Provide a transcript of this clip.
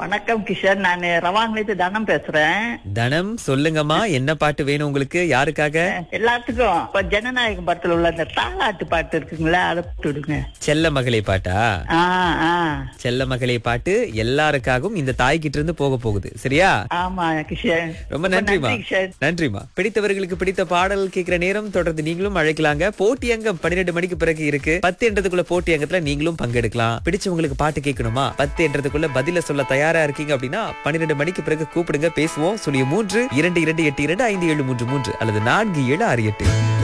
வணக்கம் கிஷன் நான் ரவாங்கிலிருந்து தனம் பேசுறேன் தனம் சொல்லுங்கம்மா என்ன பாட்டு வேணும் உங்களுக்கு யாருக்காக எல்லாத்துக்கும் இப்ப ஜனநாயகம் படத்துல உள்ள அந்த தாலாட்டு பாட்டு இருக்குங்களா அதை போட்டு விடுங்க செல்ல மகளே பாட்டா ஆ ஆ செல்ல மகளே பாட்டு எல்லாருக்காகவும் இந்த தாய்கிட்ட இருந்து போக போகுது சரியா ஆமா கிஷன் ரொம்ப நன்றிமா நன்றி கிஷன் நன்றிமா பிடித்தவர்களுக்கு பிடித்த பாடல் கேட்கிற நேரம் தொடர்ந்து நீங்களும் அழைக்கலாங்க போட்டி அங்கம் பன்னிரெண்டு மணிக்கு பிறகு இருக்கு பத்து என்றதுக்குள்ள போட்டி அங்கத்துல நீங்களும் பங்கெடுக்கலாம் பிடிச்சவங்களுக்கு பாட்டு கேட்கணுமா பத்து என்றதுக்குள்ள பதில சொல்ல தயாரா இருக்கீங்க அப்படின்னா பன்னிரெண்டு மணிக்கு பிறகு கூப்பிடுங்க பேசுவோம் சுழிய மூன்று இரண்டு இரண்டு எட்டு இரண்டு ஐந்து ஏழு மூன்று மூன்று அல்லது நான்கு ஏழு ஆறு எட்டு